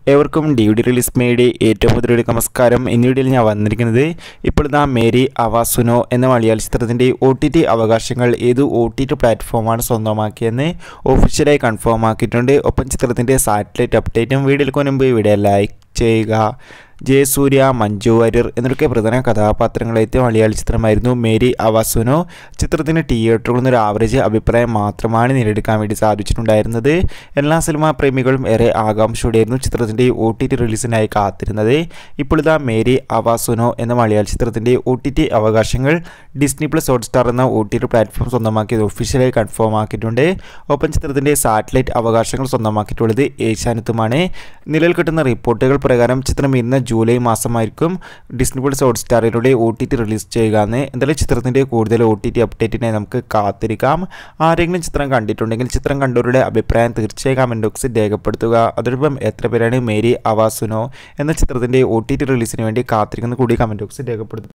ഏവർക്കും D D release മേടി ഏറ്റവും പുതിയൊരു നമസ്കാരം ഇന്ന് വീഡിയോയിൽ ഞാൻ വന്നിരിക്കുന്നത് ഇപ്പോൾ ഇതാ മേരി അവാസുനോ എന്ന മലയാള ചിത്രത്തിൻ്റെ ഒ ടി ടി അവകാശങ്ങൾ ഏത് ഒ ടി ടി പ്ലാറ്റ്ഫോമാണ് സ്വന്തമാക്കിയെന്ന് ഒഫീഷ്യലായി കൺഫേം ആക്കിയിട്ടുണ്ട് ഒപ്പം ചിത്രത്തിൻ്റെ സാറ്റലൈറ്റ് അപ്ഡേറ്റും വീഡിയോയിൽ മുൻപ് വീഡിയോ ലൈക്ക് ചെയ്യുക ജയസൂര്യ മഞ്ജു വാര്യർ എന്നൊക്കെ പ്രധാന കഥാപാത്രങ്ങളെത്തിയ മലയാള ചിത്രമായിരുന്നു മേരി അവാസുനോ ചിത്രത്തിന് തിയേറ്ററുകളിൽ നിന്ന് ഒരു ആവറേജ് അഭിപ്രായം മാത്രമാണ് നേടിയെടുക്കാൻ വേണ്ടി സാധിച്ചിട്ടുണ്ടായിരുന്നത് എല്ലാ സിനിമാ പ്രേമികളും ഏറെ ആകാംക്ഷയോടെയായിരുന്നു ചിത്രത്തിൻ്റെ ഒ ടി ടി റിലീസിനായി കാത്തിരുന്നത് ഇപ്പോൾ ഇതാ മേരി അവാസുനോ എന്ന മലയാള ചിത്രത്തിൻ്റെ ഒ ടി ടി അവകാശങ്ങൾ ഡിസ്നി പ്ലസ് ഹോട്ട്സ്റ്റാർ എന്ന ഒ ടി ടി പ്ലാറ്റ്ഫോം സ്വന്തമാക്കിയത് ഒഫീഷ്യലായി കൺഫേം ആക്കിയിട്ടുണ്ട് ഒപ്പം ചിത്രത്തിൻ്റെ സാറ്റലൈറ്റ് അവകാശങ്ങൾ സ്വന്തമാക്കിയിട്ടുള്ളത് ഏഷ്യാനെത്തുമാണ് നിലവിൽ കിട്ടുന്ന റിപ്പോർട്ടുകൾ പ്രകാരം ചിത്രം ഇന്ന് ജൂലൈ മാസമായിരിക്കും ഡിസ്നി പ്ലസ് ഹോട്ട്സ്റ്റാറിലൂടെ ഒ ടി ടി റിലീസ് ചെയ്യുക എന്ന് എന്തായാലും ചിത്രത്തിൻ്റെ കൂടുതൽ ഒ ടി ടി അപ്ഡേറ്റിനെ നമുക്ക് കാത്തിരിക്കാം ആരെങ്കിലും ചിത്രം കണ്ടിട്ടുണ്ടെങ്കിൽ ചിത്രം കണ്ടവരുടെ അഭിപ്രായം തീർച്ചയായും കമൻറ്റ് ബോക്സിൽ രേഖപ്പെടുത്തുക അതോടൊപ്പം എത്ര പേരാണ് മേരി അവാസുനോ എന്ന ചിത്രത്തിൻ്റെ ഒ ടി ടി റിലീസിന് വേണ്ടി കാത്തിരിക്കുന്ന കൂടി കമൻറ്റ് ബോക്സിൽ രേഖപ്പെടുത്തുക